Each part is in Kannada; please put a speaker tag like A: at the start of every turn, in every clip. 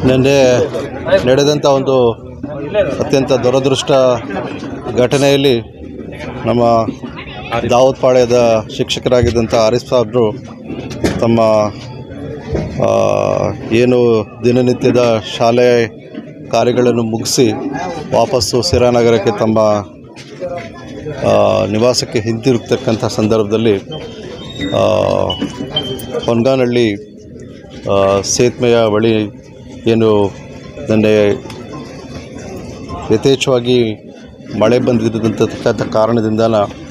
A: ನಿನ್ನೆ ನಡೆದಂಥ ಒಂದು ಅತ್ಯಂತ ದುರದೃಷ್ಟ ಘಟನೆಯಲ್ಲಿ ನಮ್ಮ ದಾವೂದ್ ಪಾಳ್ಯದ ಶಿಕ್ಷಕರಾಗಿದ್ದಂಥ ಆರಿಫ್ ಸಾಬ್ರು ತಮ್ಮ ಆ, ಏನು ದಿನನಿತ್ಯದ ಶಾಲೆ ಕಾರ್ಯಗಳನ್ನು ಮುಗಿಸಿ ವಾಪಸ್ಸು ಸಿರಾನಗರಕ್ಕೆ ತಮ್ಮ ಆ, ನಿವಾಸಕ್ಕೆ ಹಿಂತಿರುಗ್ತಕ್ಕಂಥ ಸಂದರ್ಭದಲ್ಲಿ ಆ, ಹೊನ್ಗಾನಹಳ್ಳಿ ಆ, ಸೇತುವೆಯ ಬಳಿ ಏನು ನಿನ್ನೆ ಯಥೇಚ್ಛವಾಗಿ ಮಳೆ ಬಂದಿರತಕ್ಕಂಥ ಕಾರಣದಿಂದ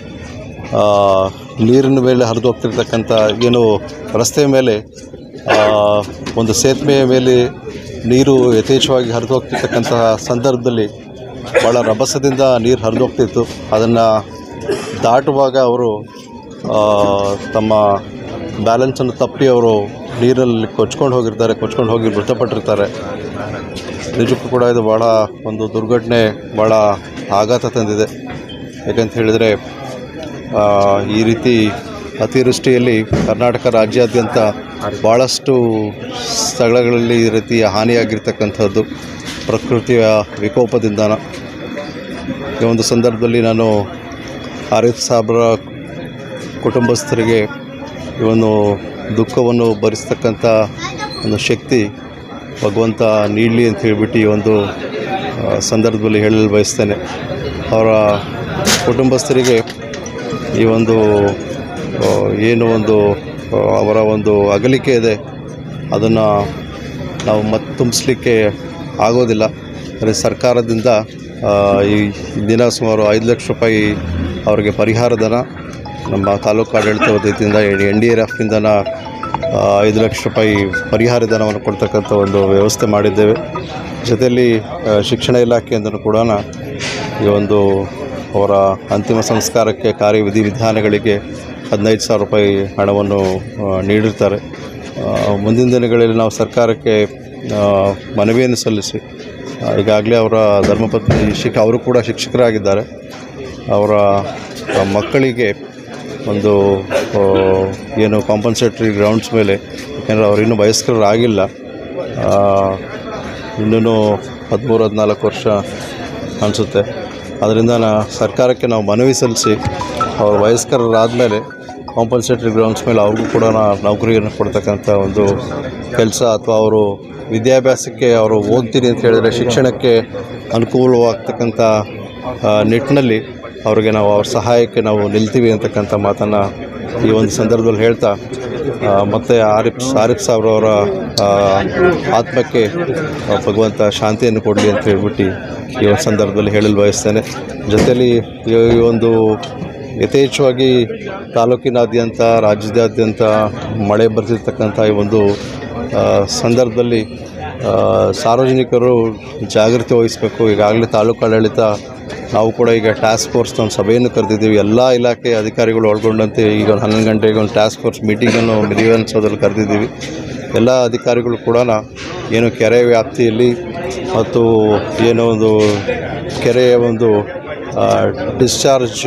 A: ನೀರಿನ ಮೇಲೆ ಹರಿದು ಹೋಗ್ತಿರ್ತಕ್ಕಂಥ ಏನು ರಸ್ತೆಯ ಮೇಲೆ ಆ, ಒಂದು ಸೇತುವೆಯ ಮೇಲೆ ನೀರು ಯಥೇಚ್ಛವಾಗಿ ಹರಿದು ಹೋಗ್ತಿರ್ತಕ್ಕಂತಹ ಸಂದರ್ಭದಲ್ಲಿ ಭಾಳ ರಭಸದಿಂದ ನೀರು ಹರಿದು ಹೋಗ್ತಿತ್ತು ಅದನ್ನು ದಾಟುವಾಗ ಅವರು ಆ, ತಮ್ಮ ಬ್ಯಾಲೆನ್ಸನ್ನು ತಪ್ಪಿ ಅವರು ನೀರಲ್ಲಿ ಕೊಚ್ಕೊಂಡು ಹೋಗಿರ್ತಾರೆ ಕೊಚ್ಕೊಂಡು ಹೋಗಿ ಮೃತಪಟ್ಟಿರ್ತಾರೆ ನಿಜಕ್ಕೂ ಕೂಡ ಇದು ಭಾಳ ಒಂದು ದುರ್ಘಟನೆ ಭಾಳ ಆಘಾತ ತಂದಿದೆ ಯಾಕಂತ ಹೇಳಿದರೆ ಆ, ಈ ರೀತಿ ಅತಿವೃಷ್ಟಿಯಲ್ಲಿ ಕರ್ನಾಟಕ ರಾಜ್ಯಾದ್ಯಂತ ಭಾಳಷ್ಟು ಸ್ಥಳಗಳಲ್ಲಿ ಈ ರೀತಿ ಹಾನಿಯಾಗಿರ್ತಕ್ಕಂಥದ್ದು ಪ್ರಕೃತಿಯ ವಿಕೋಪದಿಂದ ಈ ಒಂದು ಸಂದರ್ಭದಲ್ಲಿ ನಾನು ಆರಿಫ್ ಸಾಬ್ರ ಕುಟುಂಬಸ್ಥರಿಗೆ ಈ ಒಂದು ದುಃಖವನ್ನು ಭರಿಸ್ತಕ್ಕಂಥ ಒಂದು ಶಕ್ತಿ ಭಗವಂತ ನೀಡಲಿ ಅಂತ ಹೇಳಿಬಿಟ್ಟು ಈ ಒಂದು ಆ, ಸಂದರ್ಭದಲ್ಲಿ ಹೇಳಲು ಬಯಸ್ತೇನೆ ಅವರ ಕುಟುಂಬಸ್ಥರಿಗೆ ಈ ಒಂದು ಆ, ಏನು ಒಂದು ಆ, ಅವರ ಒಂದು ಅಗಲಿಕೆ ಇದೆ ಅದನ್ನು ನಾವು ಮತ್ತೆ ತುಂಬಿಸ್ಲಿಕ್ಕೆ ಆಗೋದಿಲ್ಲ ಅಂದರೆ ಸರ್ಕಾರದಿಂದ ಆ, ಈ ದಿನ ಸುಮಾರು ಐದು ಲಕ್ಷ ರೂಪಾಯಿ ಅವರಿಗೆ ಪರಿಹಾರ ಧನ ನಮ್ಮ ತಾಲೂಕು ಆಡಳಿತ ವತಿಯಿಂದ ಎನ್ ಡಿ ಆರ್ ಎಫ್ನಿಂದನ ಐದು ಲಕ್ಷ ರೂಪಾಯಿ ಪರಿಹಾರ ಧನವನ್ನು ಕೊಡ್ತಕ್ಕಂಥ ಒಂದು ವ್ಯವಸ್ಥೆ ಮಾಡಿದ್ದೇವೆ ಜೊತೆಯಲ್ಲಿ ಆ, ಶಿಕ್ಷಣ ಇಲಾಖೆಯಿಂದಲೂ ಕೂಡ ಈ ಒಂದು ಅವರ ಅಂತಿಮ ಸಂಸ್ಕಾರಕ್ಕೆ ಕಾರ್ಯ ವಿಧಿವಿಧಾನಗಳಿಗೆ ಹದಿನೈದು ಸಾವಿರ ರೂಪಾಯಿ ಹಣವನ್ನು ಆ, ನೀಡಿರ್ತಾರೆ ಆ, ಮುಂದಿನ ದಿನಗಳಲ್ಲಿ ನಾವು ಸರ್ಕಾರಕ್ಕೆ ಆ, ಮನವಿಯನ್ನು ಸಲ್ಲಿಸಿ ಆ, ಈಗಾಗಲೇ ಅವರ ಧರ್ಮಪತ್ನಿ ಶಿಕ್ಷ ಅವರು ಕೂಡ ಶಿಕ್ಷಕರಾಗಿದ್ದಾರೆ ಅವರ ಆ, ಮಕ್ಕಳಿಗೆ ಒಂದು ಆ, ಏನು ಕಾಂಪನ್ಸೇಟ್ರಿ ಗ್ರೌಂಡ್ಸ್ ಮೇಲೆ ಯಾಕೆಂದರೆ ಅವರು ಇನ್ನೂ ವಯಸ್ಕರಾಗಿಲ್ಲ ಇನ್ನೂ ಹದಿಮೂರು ಹದಿನಾಲ್ಕು ವರ್ಷ ಅನಿಸುತ್ತೆ ಅದರಿಂದ ನಾ ಸರ್ಕಾರಕ್ಕೆ ನಾವು ಮನವಿ ಸಲ್ಲಿಸಿ ಅವ್ರು ವಯಸ್ಕರಾದಮೇಲೆ ಕಾಂಪನ್ಸೇಟ್ರಿ ಗ್ರೌಂಡ್ಸ್ ಮೇಲೆ ಅವ್ರಿಗೂ ಕೂಡ ನಾ- ನೌಕರಿಯನ್ನು ಕೊಡ್ತಕ್ಕಂಥ ಒಂದು ಕೆಲಸ ಅಥವಾ ಅವರು ವಿದ್ಯಾಭ್ಯಾಸಕ್ಕೆ ಅವರು ಓದ್ತೀನಿ ಅಂತ ಹೇಳಿದರೆ ಶಿಕ್ಷಣಕ್ಕೆ ಅನುಕೂಲವಾಗ್ತಕ್ಕಂಥ ಆ, ನಿಟ್ಟಿನಲ್ಲಿ ಅವರಿಗೆ ನಾವು ಅವ್ರ ಸಹಾಯಕ್ಕೆ ನಾವು ನಿಲ್ತೀವಿ ಅಂತಕ್ಕಂಥ ಮಾತನ್ನು ಈ ಒಂದು ಸಂದರ್ಭದಲ್ಲಿ ಹೇಳ್ತಾ ಆ, ಮತ್ತು ಆರಿಫ್ ಆರಿಫ್ ಸಾಬ್ರವರ ಆ, ಆತ್ಮಕ್ಕೆ ಆ, ಭಗವಂತ ಶಾಂತಿಯನ್ನು ಕೊಡಲಿ ಅಂತ ಹೇಳ್ಬಿಟ್ಟು ಈ ಒಂದು ಸಂದರ್ಭದಲ್ಲಿ ಹೇಳಲು ಬಯಸ್ತೇನೆ ಜೊತೆಯಲ್ಲಿ ಈ ಈ ಒಂದು ಯಥೇಚ್ಛವಾಗಿ ತಾಲೂಕಿನಾದ್ಯಂತ ರಾಜ್ಯದಾದ್ಯಂತ ಮಳೆ ಬರ್ತಿರ್ತಕ್ಕಂಥ ಈ ಒಂದು ಆ, ಸಂದರ್ಭದಲ್ಲಿ ಆ, ಸಾರ್ವಜನಿಕರು ಜಾಗೃತಿ ವಹಿಸಬೇಕು ಈಗಾಗಲೇ ತಾಲೂಕು ಆಡಳಿತ ನಾವು ಕೂಡ ಈಗ ಟಾಸ್ಕ್ ಫೋರ್ಸ್ನ ಒಂದು ಸಭೆಯನ್ನು ಕರೆದಿದ್ದೀವಿ ಎಲ್ಲ ಇಲಾಖೆ ಅಧಿಕಾರಿಗಳು ಒಳಗೊಂಡಂತೆ ಈಗ ಒಂದು ಹನ್ನೊಂದು ಗಂಟೆಗೆ ಒಂದು ಟಾಸ್ಕ್ ಫೋರ್ಸ್ ಮೀಟಿಂಗನ್ನು ವಿಧಾನಸೌಧದಲ್ಲಿ ಕರೆದಿದ್ದೀವಿ ಎಲ್ಲ ಅಧಿಕಾರಿಗಳು ಕೂಡ ಏನು ಕೆರೆ ವ್ಯಾಪ್ತಿಯಲ್ಲಿ ಮತ್ತು ಏನೋ ಒಂದು ಕೆರೆಯ ಒಂದು ಡಿಸ್ಚಾರ್ಜ್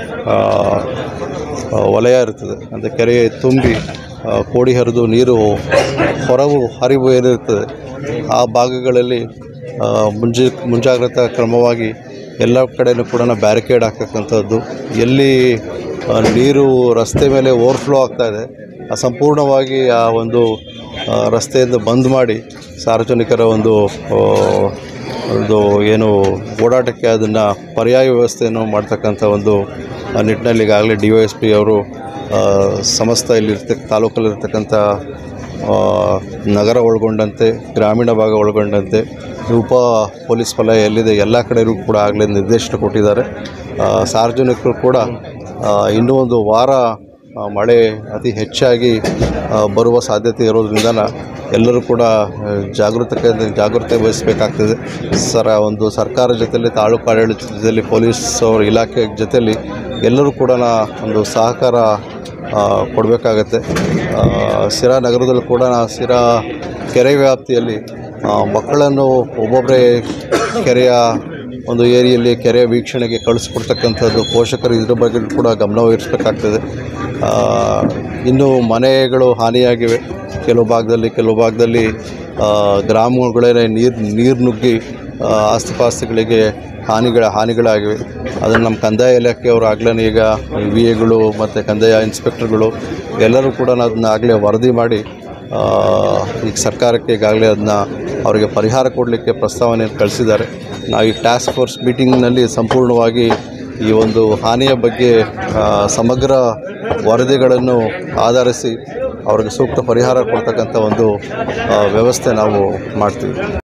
A: ವಲಯ ಇರ್ತದೆ ಅಂದರೆ ಕೆರೆ ತುಂಬಿ ಆ, ಕೋಡಿ ಹರಿದು ನೀರು ಹೊರವು ಹರಿವು ಏನಿರ್ತದೆ ಆ ಭಾಗಗಳಲ್ಲಿ ಆ, ಮುಂಜಿ ಮುಂಜಾಗ್ರತಾ ಕ್ರಮವಾಗಿ ಎಲ್ಲ ಕಡೆಯೂ ಕೂಡ ಬ್ಯಾರಿಕೇಡ್ ಹಾಕ್ತಕ್ಕಂಥದ್ದು ಎಲ್ಲಿ ಆ, ನೀರು ರಸ್ತೆ ಮೇಲೆ ಓವರ್ಫ್ಲೋ ಆಗ್ತಾ ಇದೆ ಆ ಸಂಪೂರ್ಣವಾಗಿ ಆ ಒಂದು ಆ, ರಸ್ತೆಯಿಂದ ಬಂದ್ ಮಾಡಿ ಸಾರ್ವಜನಿಕರ ಒಂದು ಆ, ಒಂದು ಏನು ಓಡಾಟಕ್ಕೆ ಅದನ್ನು ಪರ್ಯಾಯ ವ್ಯವಸ್ಥೆಯನ್ನು ಮಾಡ್ತಕ್ಕಂಥ ಒಂದು ಆ, ನಿಟ್ಟಿನಲ್ಲಿ ಈಗಾಗಲೇ ಡಿ ವೈ ಎಸ್ ಪಿ ಅವರು ಆ, ಸಮಸ್ತ ಇಲ್ಲಿರ್ತಕ್ಕ ತಾಲೂಕಲ್ಲಿರ್ತಕ್ಕಂಥ ಆ, ನಗರ ಒಳಗೊಂಡಂತೆ ಗ್ರಾಮೀಣ ಭಾಗ ಒಳಗೊಂಡಂತೆ ಉಪ ಪೊಲೀಸ್ ವಲಯ ಎಲ್ಲಿದೆ ಎಲ್ಲ ಕಡೆಯೂ ಕೂಡ ಆಗಲೇ ನಿರ್ದೇಶನ ಕೊಟ್ಟಿದ್ದಾರೆ ಆ, ಸಾರ್ವಜನಿಕರು ಕೂಡ ಆ, ಇನ್ನೂ ಒಂದು ವಾರ ಆ, ಮಳೆ ಅತಿ ಹೆಚ್ಚಾಗಿ ಆ, ಬರುವ ಸಾಧ್ಯತೆ ಇರೋದ್ರಿಂದ ಎಲ್ಲರೂ ಕೂಡ ಆ, ಜಾಗೃತಕ್ಕೆ ಜಾಗೃತಿ ವಹಿಸಬೇಕಾಗ್ತದೆ ಸರ ಒಂದು ಸರ್ಕಾರ ಜೊತೆಯಲ್ಲಿ ತಾಲೂಕು ಆಡಳಿತ ಜೊತೆಯಲ್ಲಿ ಪೊಲೀಸ್ ಅವ್ರ ಇಲಾಖೆ ಜೊತೆಯಲ್ಲಿ ಎಲ್ಲರೂ ಕೂಡ ಒಂದು ಸಹಕಾರ ಕೊಡಬೇಕಾಗತ್ತೆ ಸಿರಾ ನಗರದಲ್ಲೂ ಕೂಡ ಸಿರಾ ಕೆರೆ ವ್ಯಾಪ್ತಿಯಲ್ಲಿ ಆ, ಮಕ್ಕಳನ್ನು ಒಬ್ಬೊಬ್ಬರೇ ಕೆರೆಯ ಒಂದು ಏರಿಯಲ್ಲಿ ಕೆರೆ ವೀಕ್ಷಣೆಗೆ ಕಳಿಸ್ಕೊಡ್ತಕ್ಕಂಥದ್ದು ಪೋಷಕರು ಇದ್ರ ಬಗ್ಗೆ ಕೂಡ ಗಮನವಹಿಸಬೇಕಾಗ್ತದೆ ಇನ್ನು ಮನೆಗಳು ಹಾನಿಯಾಗಿವೆ ಕೆಲವು ಭಾಗದಲ್ಲಿ ಕೆಲವು ಭಾಗದಲ್ಲಿ ಆ, ಗ್ರಾಮಗಳೇ ನೀರು ನೀರು ನುಗ್ಗಿ ಆ, ಆಸ್ತಿಪಾಸ್ತಿಗಳಿಗೆ ಹಾನಿಗಳ ಹಾನಿಗಳಾಗಿವೆ ಅದನ್ನು ನಮ್ಮ ಕಂದಾಯ ಇಲಾಖೆಯವರು ಆಗ್ಲೇ ಈಗ ವಿ ಎಗಳು ಮತ್ತು ಕಂದಾಯ ಇನ್ಸ್ಪೆಕ್ಟರ್ಗಳು ಎಲ್ಲರೂ ಕೂಡ ಅದನ್ನ ಆಗಲೇ ವರದಿ ಮಾಡಿ ಆ, ಈಗ ಸರ್ಕಾರಕ್ಕೆ ಈಗಾಗಲೇ ಅದನ್ನ ಅವರಿಗೆ ಪರಿಹಾರ ಕೊಡಲಿಕ್ಕೆ ಪ್ರಸ್ತಾವನೆಯನ್ನು ಕಳಿಸಿದ್ದಾರೆ ನಾವು ಈ ಟಾಸ್ಕ್ ಫೋರ್ಸ್ ಮೀಟಿಂಗ್ನಲ್ಲಿ ಸಂಪೂರ್ಣವಾಗಿ ಈ ಒಂದು ಹಾನಿಯ ಬಗ್ಗೆ ಆ, ಸಮಗ್ರ ವರದಿಗಳನ್ನು ಆಧರಿಸಿ ಅವ್ರಿಗೆ ಸೂಕ್ತ ಪರಿಹಾರ ಕೊಡ್ತಕ್ಕಂಥ ಒಂದು ಆ, ವ್ಯವಸ್ಥೆ ನಾವು ಮಾಡ್ತೀವಿ